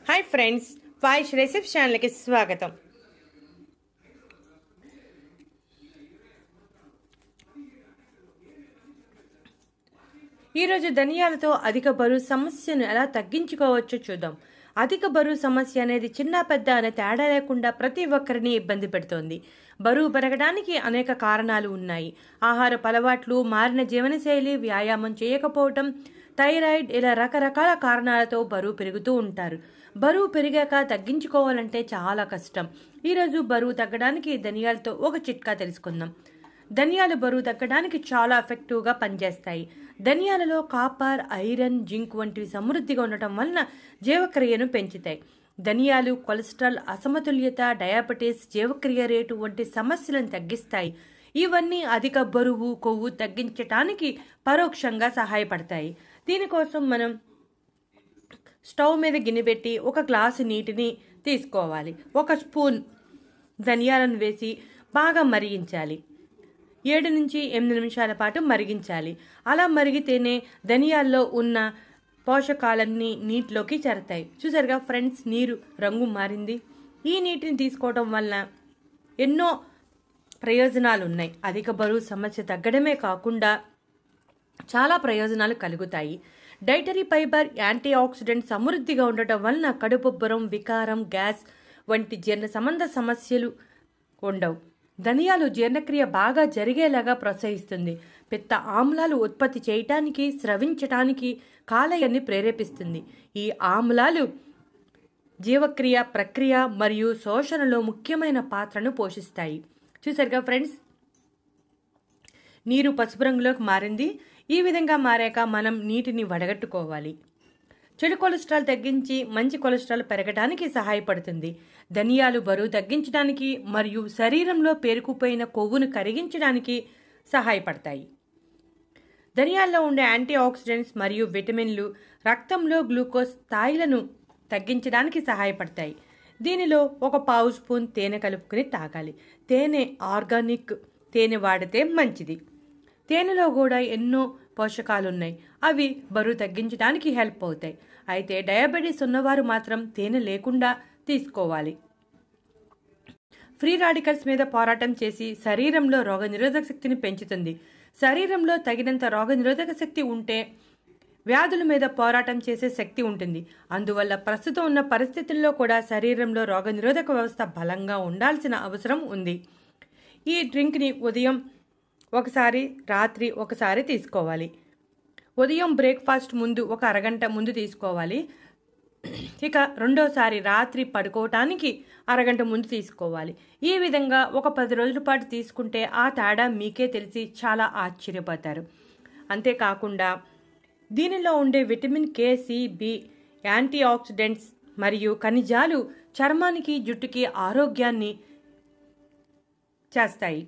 hi friends voice రెసిప్ ఛానల్కి స్వాగతం ఈరోజు ధనియాలతో అధిక బరువు సమస్యను ఎలా తగ్గించుకోవచ్చో చూద్దాం అధిక బరువు సమస్య అనేది చిన్న పెద్ద అనే తేడా లేకుండా ప్రతి ఒక్కరిని ఇబ్బంది పెడుతోంది బరువు పెరగడానికి అనేక కారణాలు ఉన్నాయి ఆహార అలవాట్లు మారిన జీవనశైలి వ్యాయామం చేయకపోవటం థైరాయిడ్ ఇలా రకరకాల కారణాలతో బరువు పెరుగుతూ ఉంటారు బరువు పెరిగాక తగ్గించుకోవాలంటే చాలా కష్టం ఈరోజు బరువు తగ్గడానికి ధనియాలతో ఒక చిట్కా తెలుసుకుందాం ధనియాలు బరువు తగ్గడానికి చాలా ఎఫెక్టివ్గా పనిచేస్తాయి ధనియాలలో కాపర్ ఐరన్ జింక్ వంటివి సమృద్ధిగా ఉండటం వలన జీవక్రియను పెంచుతాయి ధనియాలు కొలెస్ట్రాల్ అసమతుల్యత డయాబెటీస్ జీవక్రియ రేటు వంటి సమస్యలను తగ్గిస్తాయి ఇవన్నీ అధిక బరువు కొవ్వు తగ్గించటానికి పరోక్షంగా సహాయపడతాయి దీనికోసం మనం స్టవ్ మీద గిన్నె పెట్టి ఒక గ్లాసు నీటిని తీసుకోవాలి ఒక స్పూన్ ధనియాలను వేసి బాగా మరిగించాలి ఏడు నుంచి ఎనిమిది నిమిషాల పాటు మరిగించాలి అలా మరిగితేనే ధనియాల్లో ఉన్న పోషకాలన్నీ నీటిలోకి చేరతాయి చూసారుగా ఫ్రెండ్స్ నీరు రంగు మారింది ఈ నీటిని తీసుకోవడం వలన ఎన్నో ప్రయోజనాలు ఉన్నాయి అధిక బరువు సమస్య తగ్గడమే కాకుండా చాలా ప్రయోజనాలు కలుగుతాయి డైటరీ ఫైబర్ యాంటీ ఆక్సిడెంట్ సమృద్ధిగా ఉండటం వలన కడుపుబ్బరం వికారం గ్యాస్ వంటి జీర్ణ సంబంధ సమస్యలు ఉండవు ధనియాలు జీర్ణక్రియ బాగా జరిగేలాగా ప్రోత్సహిస్తుంది పిత్త ఆమ్లాలు ఉత్పత్తి చేయటానికి స్రవించటానికి కాలయాన్ని ప్రేరేపిస్తుంది ఈ ఆమ్లాలు జీవక్రియ ప్రక్రియ మరియు శోషణలో ముఖ్యమైన పాత్రను పోషిస్తాయి చూసారుగా ఫ్రెండ్స్ నీరు పసుపు రంగులోకి మారింది ఈ విధంగా మారాక మనం నీటిని వడగట్టుకోవాలి చెడు కొలెస్ట్రాల్ తగ్గించి మంచి కొలెస్ట్రాల్ పెరగడానికి సహాయపడుతుంది ధనియాలు బరువు తగ్గించడానికి మరియు శరీరంలో పేరుకుపోయిన కొవ్వును కరిగించడానికి సహాయపడతాయి ధనియాల్లో ఉండే యాంటీ ఆక్సిడెంట్స్ మరియు విటమిన్లు రక్తంలో గ్లూకోజ్ స్థాయిలను తగ్గించడానికి సహాయపడతాయి దీనిలో ఒక పావు స్పూన్ తేనె కలుపుకుని తాగాలి తేనె ఆర్గానిక్ తేనె వాడితే మంచిది తేనెలో కూడా ఎన్నో పోషకాలు ఉన్నాయి అవి బరువు తగ్గించడానికి హెల్ప్ అవుతాయి అయితే డయాబెటీస్ ఉన్నవారు మాత్రం తేనె లేకుండా తీసుకోవాలి ఫ్రీ రాడికల్స్ మీద పోరాటం చేసి శరీరంలో రోగనిరోధక శక్తిని పెంచుతుంది శరీరంలో తగినంత రోగనిరోధక శక్తి ఉంటే వ్యాధుల మీద పోరాటం చేసే శక్తి ఉంటుంది అందువల్ల ప్రస్తుతం ఉన్న పరిస్థితుల్లో కూడా శరీరంలో రోగనిరోధక వ్యవస్థ బలంగా ఉండాల్సిన అవసరం ఉంది ఈ డ్రింక్ని ఉదయం ఒకసారి రాత్రి ఒకసారి తీసుకోవాలి ఉదయం బ్రేక్ఫాస్ట్ ముందు ఒక అరగంట ముందు తీసుకోవాలి ఇక రెండోసారి రాత్రి పడుకోవటానికి అరగంట ముందు తీసుకోవాలి ఈ విధంగా ఒక పది రోజుల పాటు తీసుకుంటే ఆ తేడా మీకే తెలిసి చాలా ఆశ్చర్యపోతారు అంతేకాకుండా దీనిలో ఉండే vitamin K C B antioxidants మరియు ఖనిజాలు చర్మానికి జుట్టుకి ఆరోగ్యాన్ని చేస్తాయి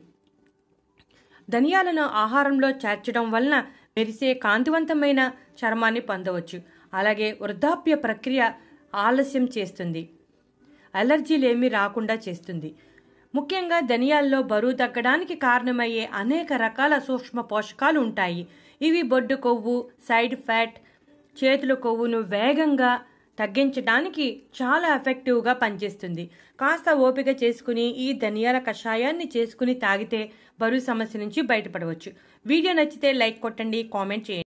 ధనియాలను ఆహారంలో చేర్చడం వలన మెరిసే కాంతివంతమైన చర్మాన్ని పొందవచ్చు అలాగే వృద్ధాప్య ప్రక్రియ ఆలస్యం చేస్తుంది అలర్జీలేమీ రాకుండా చేస్తుంది ముఖ్యంగా ధనియాల్లో బరువు తగ్గడానికి కారణమయ్యే అనేక రకాల సూక్ష్మ పోషకాలు ఉంటాయి ఇవి బొడ్డు కొవ్వు సైడ్ ఫ్యాట్ చేతుల కొవ్వును వేగంగా తగ్గించడానికి చాలా ఎఫెక్టివ్గా పనిచేస్తుంది కాస్త ఓపిక చేసుకుని ఈ ధనియాల కషాయాన్ని చేసుకుని తాగితే బరువు సమస్య నుంచి బయటపడవచ్చు వీడియో నచ్చితే లైక్ కొట్టండి కామెంట్ చేయండి